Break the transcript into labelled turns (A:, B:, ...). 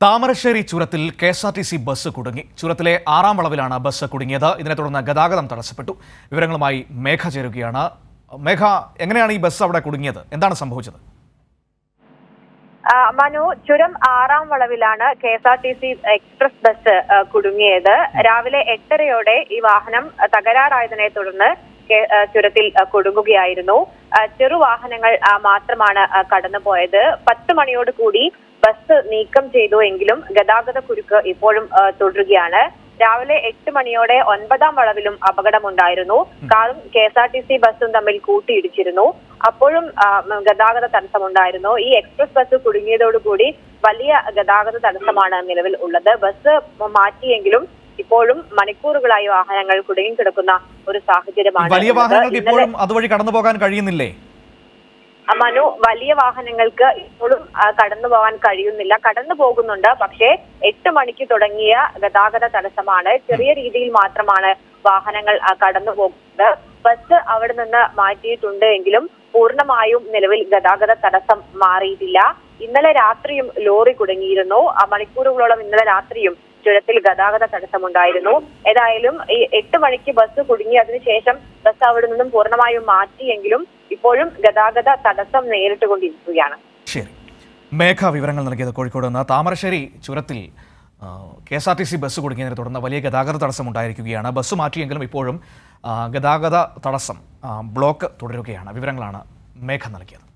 A: താമരശ്ശേരി ചുരത്തിൽ K S R T C bus കുടുങ്ങി ചുരത്തിലെ ആറാം വളവിലാണ് ബസ് കുടുങ്ങിയത് ഇതിനെ തുടർന്ന് ഗതാഗതം തടസ്സപ്പെട്ടു വിവരങ്ങളുമായി മേഘ ചേരുകയാണ് മേഘ എങ്ങനെയാണ് ഈ ബസ് അവിടെ കുടുങ്ങിയത് എന്താണ് സംഭവിച്ചത്
B: ആ, മനു ചുരം ആറാം വളവിലാണ് K S R T C express bus ആ, കുടുങ്ങിയത് രാവിലെ എട്ടരയോടെ ഈ വാഹനം ആ, തകരാറായതിനെ തുടർന്ന് കെ- ആ, ചുരത്തിൽ ആ, കുടുങ്ങുകയായിരുന്നു ആ, ചെറുവാഹനങ്ങൾ ആ, മാത്രമാണ് ആ, കടന്നുപോയത് പത്ത് മണിയോട് കൂടി ബസ് നീക്കം ചെയ്തു എങ്കിലും ഗതാഗത കുരുക്ക് ഇപ്പോഴും ആ, തുടരുകയാണ് രാവിലെ എട്ട് മണിയോടെ ഒൻപതാം വളവിലും അപകടമുണ്ടായിരുന്നു കാറും K S R T C ബസ്സും തമ്മിൽ കൂട്ടിയിടിച്ചിരുന്നു അപ്പോഴും ആ, ഉം, ഗതാഗത തടസ്സമുണ്ടായിരുന്നു ഈ എക്സ്പ്രസ് ബസ് കുടുങ്ങിയതോടുകൂടി വലിയ ഗതാഗത തടസ്സമാണ് നിലവിൽ ഉള്ളത് ബസ് മാറ്റിയെങ്കിലും ഇപ്പോഴും മണിക്കൂറുകളായി വാഹനങ്ങൾ കുടുങ്ങിക്കിടക്കുന്ന ഒരു സാഹചര്യമാണ്
A: വലിയ
B: ഉള്ളത്.
A: വാഹനങ്ങൾക്ക്
B: ഇന്നലെ-
A: ഇപ്പോഴും അതുവഴി കടന്നു പോകാൻ കഴിയുന്നില്ലേ
B: ആ, മനു വലിയ വാഹനങ്ങൾക്ക് ഇപ്പോഴും ആ, കടന്നു പോകാൻ കഴിയുന്നില്ല കടന്നു പോകുന്നുണ്ട് പക്ഷേ എട്ട് മണിക്ക് തുടങ്ങിയ ഗതാഗത തടസ്സമാണ് ചെറിയ രീതിയിൽ മാത്രമാണ് വാഹനങ്ങൾ ആ, കടന്നു പോകുന്നത് ബസ് അവിടെ നിന്ന് മാറ്റിയിട്ടുണ്ട് എങ്കിലും പൂർണ്ണമായും നിലവിൽ ഗതാഗത തടസ്സം മാറിയിട്ടില്ല ഇന്നലെ രാത്രിയും ലോറി കുടുങ്ങിയിരുന്നു ആ മണിക്കൂറുകളോളം ഇന്നലെ രാത്രിയും ചുരത്തിൽ ഗതാഗത തടസ്സമുണ്ടായിരുന്നു ഏതായാലും ഈ എട്ട് മണിക്ക് ബസ് കുടുങ്ങി അതിനുശേഷം ബസ് അവിടെ നിന്നും പൂർണ്ണമായും മാറ്റിയെങ്കിലും ഇപ്പോഴും ഗതാഗത തടസ്സം നേരിട്ടുകൊണ്ടിരിക്കുകയാണ്
A: ശരി മേഘ വിവരങ്ങൾ നൽകിയത് കോഴിക്കോട് നിന്ന് താമരശ്ശേരി ചുരത്തിൽ K S R T C bus കുടുങ്ങിയതിനെ തുടർന്ന് വലിയ ഗതാഗത തടസ്സം ഉണ്ടായിരിക്കുകയാണ് ബസ് മാറ്റിയെങ്കിലും ഇപ്പോഴും ആ, ഗതാഗത തടസ്സം ആ, ബ്ലോക്ക് തുടരുകയാണ് വിവരങ്ങളാണ് മേഘ നൽകിയത്